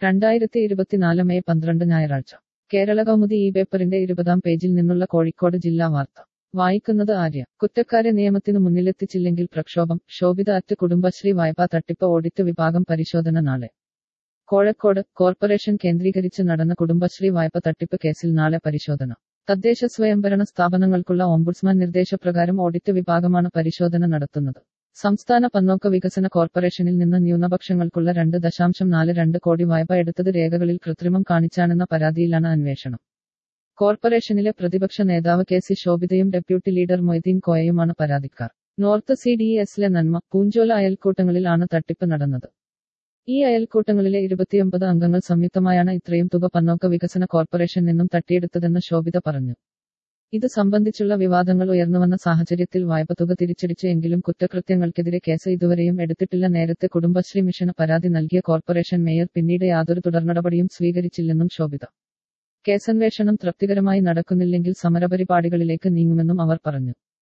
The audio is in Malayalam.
രണ്ടായിരത്തി ഇരുപത്തിനാല് മെയ് പന്ത്രണ്ട് ഞായറാഴ്ച കേരള കൗമുദി ഈ പേപ്പറിന്റെ ഇരുപതാം പേജിൽ നിന്നുള്ള കോഴിക്കോട് ജില്ലാ വാർത്ത വായിക്കുന്നത് ആര്യ കുറ്റക്കാരെ നിയമത്തിനു മുന്നിലെത്തിച്ചില്ലെങ്കിൽ പ്രക്ഷോഭം ശോഭിത അറ്റ് കുടുംബശ്രീ വായ്പാ തട്ടിപ്പ് ഓഡിറ്റ് വിഭാഗം പരിശോധന നാളെ കോഴിക്കോട് കോർപ്പറേഷൻ കേന്ദ്രീകരിച്ച് നടന്ന കുടുംബശ്രീ വായ്പ തട്ടിപ്പ് കേസിൽ നാളെ പരിശോധന തദ്ദേശ സ്വയംഭരണ സ്ഥാപനങ്ങൾക്കുള്ള ഓംബുഡ്സ്മാൻ നിർദ്ദേശപ്രകാരം ഓഡിറ്റ് വിഭാഗമാണ് പരിശോധന നടത്തുന്നത് സംസ്ഥാന പന്നോക്ക വികസന കോർപ്പറേഷനിൽ നിന്ന് ന്യൂനപക്ഷങ്ങൾക്കുള്ള രണ്ട് ദശാംശം നാല് രണ്ട് കോടി വായ്പ എടുത്തത് രേഖകളിൽ കൃത്രിമം കാണിച്ചാണെന്ന പരാതിയിലാണ് അന്വേഷണം കോർപ്പറേഷനിലെ പ്രതിപക്ഷ നേതാവ് കെ സി ശോഭിതയും ഡെപ്യൂട്ടി ലീഡർ മൊയ്തീൻ കോയയുമാണ് പരാതിക്കാർ നോർത്ത് സി ഡി എസിലെ നന്മ പൂഞ്ചോല അയൽക്കൂട്ടങ്ങളിലാണ് തട്ടിപ്പ് നടന്നത് ഈ അയൽക്കൂട്ടങ്ങളിലെ ഇരുപത്തിയൊമ്പത് അംഗങ്ങൾ സംയുക്തമായാണ് ഇത്രയും തുക പന്നോക്ക വികസന കോർപ്പറേഷൻ നിന്നും തട്ടിയെടുത്തതെന്ന് ശോഭിത പറഞ്ഞു ഇത് സംബന്ധിച്ചുള്ള വിവാദങ്ങൾ ഉയർന്നുവന്ന സാഹചര്യത്തിൽ വായ്പ തുക തിരിച്ചടിച്ചു എങ്കിലും കുറ്റകൃത്യങ്ങൾക്കെതിരെ കേസ് ഇതുവരെയും എടുത്തിട്ടില്ല നേരത്തെ കുടുംബശ്രീ മിഷന് പരാതി നൽകിയ കോർപ്പറേഷൻ മേയർ പിന്നീട് യാതൊരു തുടർനടപടിയും സ്വീകരിച്ചില്ലെന്നും ശോഭിത കേസന്വേഷണം തൃപ്തികരമായി നടക്കുന്നില്ലെങ്കിൽ സമരപരിപാടികളിലേക്ക് നീങ്ങുമെന്നും അവർ പറഞ്ഞു